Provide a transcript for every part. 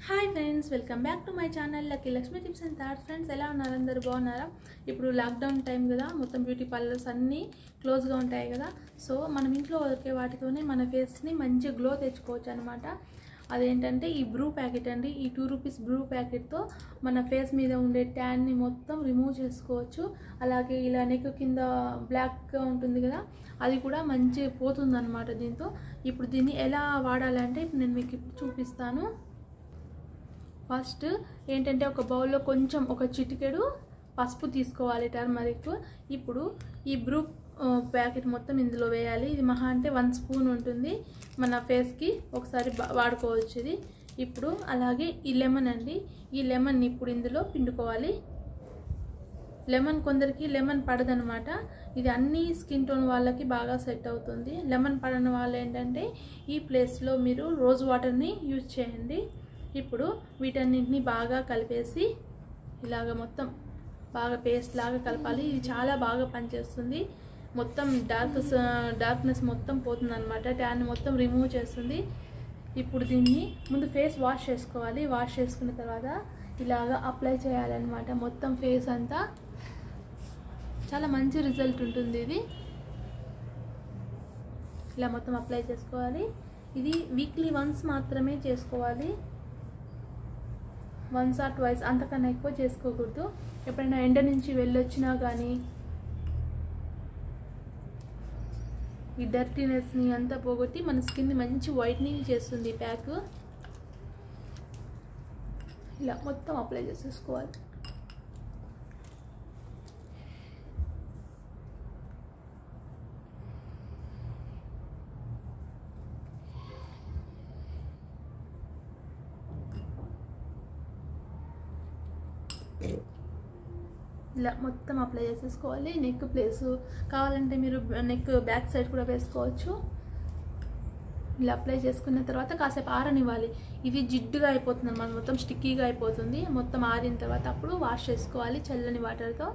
hi friends welcome back to my channel lucky Lakshmi tips and thoughts friends ఎలా ఉన్నారు అందరు బాగున్నారా ఇప్పుడు లాక్డౌన్ టైం కదా మొత్తం బ్యూటీ పార్లర్స్ అన్నీ క్లోజ్గా ఉంటాయి కదా సో మనం ఇంట్లో దొరికే వాటితోనే మన ఫేస్ని మంచి గ్లో తెచ్చుకోవచ్చు అనమాట అదేంటంటే ఈ బ్రూ ప్యాకెట్ అండి ఈ టూ రూపీస్ బ్రూ ప్యాకెట్తో మన ఫేస్ మీద ఉండే ట్యాన్ని మొత్తం రిమూవ్ చేసుకోవచ్చు అలాగే ఇలా నెక్ కింద బ్లాక్గా ఉంటుంది కదా అది కూడా మంచి పోతుంది అనమాట దీంతో ఇప్పుడు దీన్ని ఎలా వాడాలంటే ఇప్పుడు నేను మీకు ఇప్పుడు చూపిస్తాను ఫస్ట్ ఏంటంటే ఒక బౌల్లో కొంచెం ఒక చిటికెడు పసుపు తీసుకోవాలి టర్మరిక్ ఇప్పుడు ఈ బ్రూ ఆ, ప్యాకెట్ మొత్తం ఇందులో వేయాలి ఇది మహా అంటే వన్ స్పూన్ ఉంటుంది మన ఫేస్కి ఒకసారి బా- వాడుకోవచ్చు ఇది ఇప్పుడు అలాగే ఈ లెమన్ అండి ఈ లెమన్ ఇప్పుడు ఇందులో పిండుకోవాలి లెమన్ కొందరికి లెమన్ పడదనమాట ఇది అన్ని స్కిన్ టోన్ వాళ్ళకి బాగా సెట్ అవుతుంది లెమన్ పడని వాళ్ళు ఏంటంటే ఈ ప్లేస్లో మీరు రోజ్ వాటర్ని యూజ్ చేయండి ఇప్పుడు వీటన్నింటిని బాగా కలిపేసి ఇలాగ మొత్తం బాగా పేస్ట్ లాగా కలపాలి ఇది చాలా బాగా పనిచేస్తుంది మొత్తం డార్క్ డార్క్నెస్ మొత్తం పోతుంది అనమాట ట్యాన్ మొత్తం రిమూవ్ చేస్తుంది ఇప్పుడు దీన్ని ముందు ఫేస్ వాష్ చేసుకోవాలి వాష్ చేసుకున్న తర్వాత ఇలాగా అప్లై చేయాలన్నమాట మొత్తం ఫేస్ అంతా చాలా మంచి రిజల్ట్ ఉంటుంది ఇది ఇలా మొత్తం అప్లై చేసుకోవాలి ఇది వీక్లీ వన్స్ మాత్రమే చేసుకోవాలి వన్స్ ఆర్ ట్వైస్ అంతకన్నా ఎక్కువ చేసుకోకూడదు ఎప్పుడైనా ఎండ నుంచి వెళ్ళొచ్చినా కానీ ఈ డర్టీనెస్ని అంతా పోగొట్టి మన స్కిన్ని మంచి వైట్నింగ్ చేస్తుంది ఈ ప్యాక్ ఇలా మొత్తం అప్లై చేసేసుకోవాలి ఇలా మొత్తం అప్లై చేసేసుకోవాలి నెక్ ప్లేస్ కావాలంటే మీరు నెక్ బ్యాక్ సైడ్ కూడా వేసుకోవచ్చు ఇలా అప్లై చేసుకున్న తర్వాత కాసేపు ఆరనివ్వాలి ఇది జిడ్డుగా అయిపోతుంది అన్నమాట మొత్తం స్టిక్కీగా అయిపోతుంది మొత్తం ఆరిన తర్వాత అప్పుడు వాష్ చేసుకోవాలి చల్లని వాటర్తో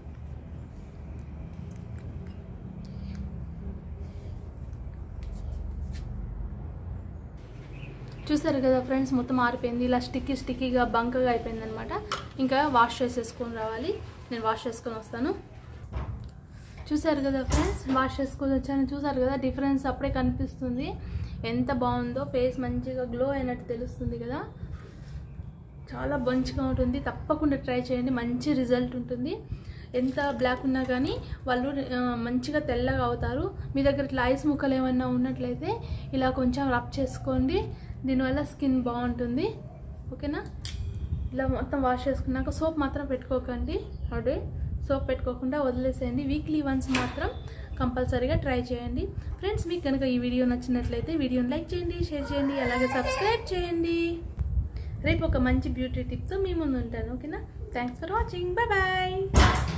చూసారు కదా ఫ్రెండ్స్ మొత్తం ఆరిపోయింది ఇలా స్టిక్కీ స్టిక్కీగా బంకగా అయిపోయింది అనమాట ఇంకా వాష్ చేసేసుకొని రావాలి నేను వాష్ చేసుకొని వస్తాను చూసారు కదా ఫ్రెండ్స్ వాష్ చేసుకొని వచ్చాను చూసారు కదా డిఫరెన్స్ అప్పుడే కనిపిస్తుంది ఎంత బాగుందో ఫేస్ మంచిగా గ్లో అయినట్టు తెలుస్తుంది కదా చాలా మంచిగా ఉంటుంది తప్పకుండా ట్రై చేయండి మంచి రిజల్ట్ ఉంటుంది ఎంత బ్లాక్ ఉన్నా కానీ వాళ్ళు ఆ, మంచిగా తెల్లగా అవుతారు మీ దగ్గర ఇట్లా ఐస్ ముక్కలు ఏమన్నా ఉన్నట్లయితే ఇలా కొంచెం రబ్ చేసుకోండి దీనివల్ల స్కిన్ బాగుంటుంది ఓకేనా ఇలా మొత్తం వాష్ చేసుకున్నాక సోప్ మాత్రం పెట్టుకోకండి అదే సోప్ పెట్టుకోకుండా వదిలేసేయండి వీక్లీ వన్స్ మాత్రం కంపల్సరీగా ట్రై చేయండి ఫ్రెండ్స్ మీకు కనుక ఈ వీడియో నచ్చినట్లయితే వీడియోని లైక్ చేయండి షేర్ చేయండి అలాగే సబ్స్క్రైబ్ చేయండి రేపు ఒక మంచి బ్యూటీ టిప్తో మీ ముందు ఉంటాను ఓకేనా thanks for watching bye bye